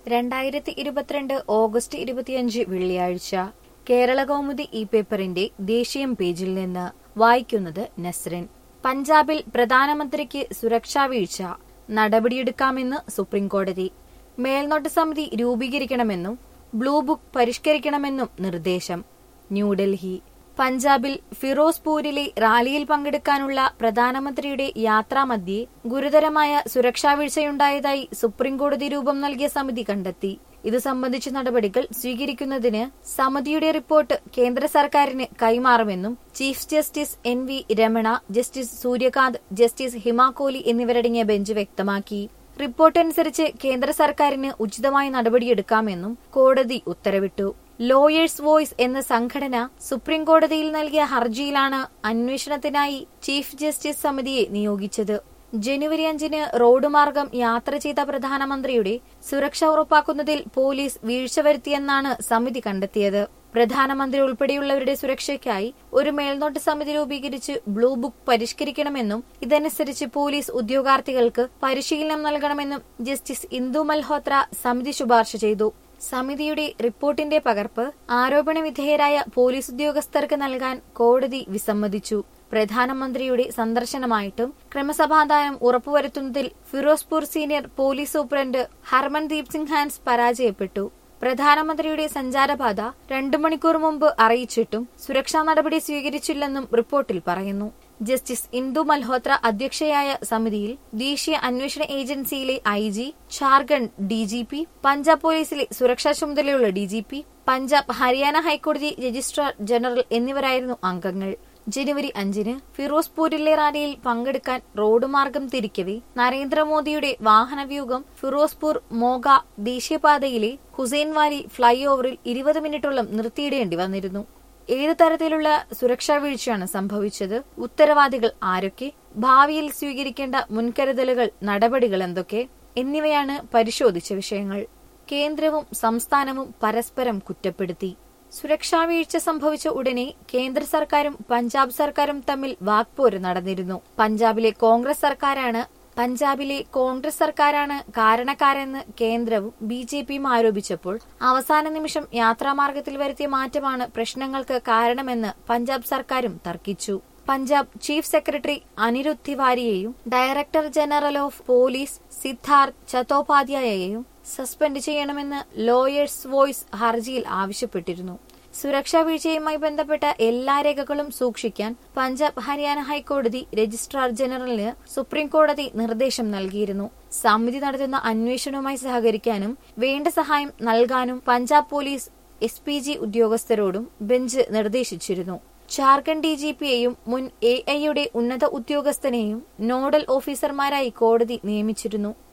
രണ്ടായിരത്തി ഇരുപത്തിരണ്ട് ഓഗസ്റ്റ് ഇരുപത്തിയഞ്ച് വെള്ളിയാഴ്ച കേരള കൗമുദി ഈ പേപ്പറിന്റെ ദേശീയം പേജിൽ നിന്ന് വായിക്കുന്നത് നസ്രിൻ പഞ്ചാബിൽ പ്രധാനമന്ത്രിക്ക് സുരക്ഷാ വീഴ്ച നടപടിയെടുക്കാമെന്ന് സുപ്രീംകോടതി മേൽനോട്ട സമിതി രൂപീകരിക്കണമെന്നും ബ്ലൂ ബുക്ക് പരിഷ്കരിക്കണമെന്നും നിർദ്ദേശം ന്യൂഡൽഹി പഞ്ചാബിൽ ഫിറോസ്പൂരിലെ റാലിയിൽ പങ്കെടുക്കാനുള്ള പ്രധാനമന്ത്രിയുടെ യാത്രാമധ്യേ ഗുരുതരമായ സുരക്ഷാ വീഴ്ചയുണ്ടായതായി സുപ്രീംകോടതി രൂപം നൽകിയ സമിതി കണ്ടെത്തി ഇത് സംബന്ധിച്ച നടപടികൾ സ്വീകരിക്കുന്നതിന് സമിതിയുടെ റിപ്പോർട്ട് കേന്ദ്ര സർക്കാരിന് കൈമാറുമെന്നും chief justice N V Ramana justice Suryakant justice Hima Kohli എന്നിവരടങ്ങിയ ബെഞ്ച് വ്യക്തമാക്കി റിപ്പോർട്ട് അനുസരിച്ച് കേന്ദ്ര സർക്കാരിന് ഉചിതമായ നടപടിയെടുക്കാമെന്നും കോടതി ഉത്തരവിട്ടു ലോയേഴ്സ് വോയ്സ് എന്ന സംഘടന സുപ്രീം കോടതിയിൽ നൽകിയ ഹർജിയിലാണ് അന്വേഷണത്തിനായി ചീഫ് ജസ്റ്റിസ് സമിതിയെ നിയോഗിച്ചത് ജനുവരി അഞ്ചിന് റോഡ് മാർഗം യാത്ര ചെയ്ത പ്രധാനമന്ത്രിയുടെ സുരക്ഷ ഉറപ്പാക്കുന്നതിൽ പോലീസ് വീഴ്ച വരുത്തിയെന്നാണ് സമിതി കണ്ടെത്തിയത് പ്രധാനമന്ത്രി ഉൾപ്പെടെയുള്ളവരുടെ സുരക്ഷയ്ക്കായി ഒരു മേൽനോട്ട സമിതി രൂപീകരിച്ച് ബ്ലൂ ബുക്ക് പരിഷ്കരിക്കണമെന്നും ഇതനുസരിച്ച് പോലീസ് ഉദ്യോഗാർത്ഥികൾക്ക് പരിശീലനം നൽകണമെന്നും ജസ്റ്റിസ് ഇന്ദു മൽഹോത്ര സമിതി ശുപാർശ ചെയ്തു സമിതിയുടെ റിപ്പോർട്ടിന്റെ പകർപ്പ് ആരോപണ വിധേയരായ പോലീസ് ഉദ്യോഗസ്ഥർക്ക് നൽകാൻ കോടതി വിസമ്മതിച്ചു പ്രധാനമന്ത്രിയുടെ സന്ദർശനമായിട്ടും ക്രമസമാധാനം ഉറപ്പുവരുത്തുന്നതിൽ Ferozepur senior police superintendent Harmandeep Singh Hans പരാജയപ്പെട്ടു പ്രധാനമന്ത്രിയുടെ സഞ്ചാരപാത രണ്ടു മണിക്കൂർ മുമ്പ് അറിയിച്ചിട്ടും സുരക്ഷാ നടപടി സ്വീകരിച്ചില്ലെന്നും റിപ്പോർട്ടിൽ പറയുന്നു ജസ്റ്റിസ് ഇന്ദു മൽഹോത്ര അധ്യക്ഷയായ സമിതിയിൽ ദേശീയ അന്വേഷണ ഏജൻസിയിലെ I G Jharkhand D G P Punjab പോലീസിലെ സുരക്ഷാ ചുമതലയുള്ള D G P Punjab Haryana ഹൈക്കോടതി രജിസ്ട്രാർ ജനറൽ എന്നിവരായിരുന്നു അംഗങ്ങൾ ജനുവരി അഞ്ചിന് ഫിറോസ്പൂരിലെ റാലിയിൽ പങ്കെടുക്കാൻ റോഡ് മാർഗം തിരിക്കവെ നരേന്ദ്രമോദിയുടെ വാഹനവ്യൂഹം ഫിറോസ്പൂർ മോഗ ദേശീയപാതയിലെ ഹുസൈൻ വാലി ഫ്ളൈ ഓവറിൽ ഇരുപത് മിനിറ്റോളം നിർത്തിയിടേണ്ടി വന്നിരുന്നു ഏതു തരത്തിലുള്ള സുരക്ഷാ വീഴ്ചയാണ് സംഭവിച്ചത് ഉത്തരവാദികൾ ആരൊക്കെ ഭാവിയിൽ സ്വീകരിക്കേണ്ട മുൻകരുതലുകൾ നടപടികൾ എന്തൊക്കെ എന്നിവയാണ് പരിശോധിച്ച വിഷയങ്ങൾ കേന്ദ്രവും സംസ്ഥാനവും പരസ്പരം കുറ്റപ്പെടുത്തി സുരക്ഷാ വീഴ്ച സംഭവിച്ച ഉടനെ കേന്ദ്ര സർക്കാരും പഞ്ചാബ് സർക്കാരും തമ്മിൽ വാക്പോര് നടന്നിരുന്നു പഞ്ചാബിലെ കോൺഗ്രസ് സർക്കാരാണ് പഞ്ചാബിലെ കോൺഗ്രസ് സർക്കാരാണ് കാരണക്കാരെന്ന് കേന്ദ്രവും ബി ജെ പിയും ആരോപിച്ചപ്പോൾ അവസാന നിമിഷം യാത്രാമാർഗത്തിൽ വരുത്തിയ മാറ്റമാണ് പ്രശ്നങ്ങൾക്ക് കാരണമെന്ന് പഞ്ചാബ് സർക്കാരും തർക്കിച്ചു പഞ്ചാബ് ചീഫ് സെക്രട്ടറി അനിരുദ്ധ് തിവാരിയെയും director general of police Siddharth ചത്തോപാധ്യായയെയും സസ്പെൻഡ് ചെയ്യണമെന്ന് ലോയേഴ്സ് വോയ്സ് ഹർജിയിൽ ആവശ്യപ്പെട്ടിരുന്നു സുരക്ഷാ വീഴ്ചയുമായി ബന്ധപ്പെട്ട എല്ലാ രേഖകളും സൂക്ഷിക്കാൻ പഞ്ചാബ് ഹരിയാന ഹൈക്കോടതി രജിസ്ട്രാർ ജനറലിന് സുപ്രീം കോടതി നിർദ്ദേശം നൽകിയിരുന്നു സമിതി നടത്തുന്ന അന്വേഷണവുമായി സഹകരിക്കാനും വേണ്ട സഹായം നൽകാനും Punjab police S P G ഉദ്യോഗസ്ഥരോടും ബെഞ്ച് നിർദ്ദേശിച്ചിരുന്നു ജാർഖണ്ഡ് ഡി ജി പിയെയും മുൻ എ ഐയുടെ ഉന്നത ഉദ്യോഗസ്ഥനെയും നോഡൽ ഓഫീസർമാരായി കോടതി നിയമിച്ചിരുന്നു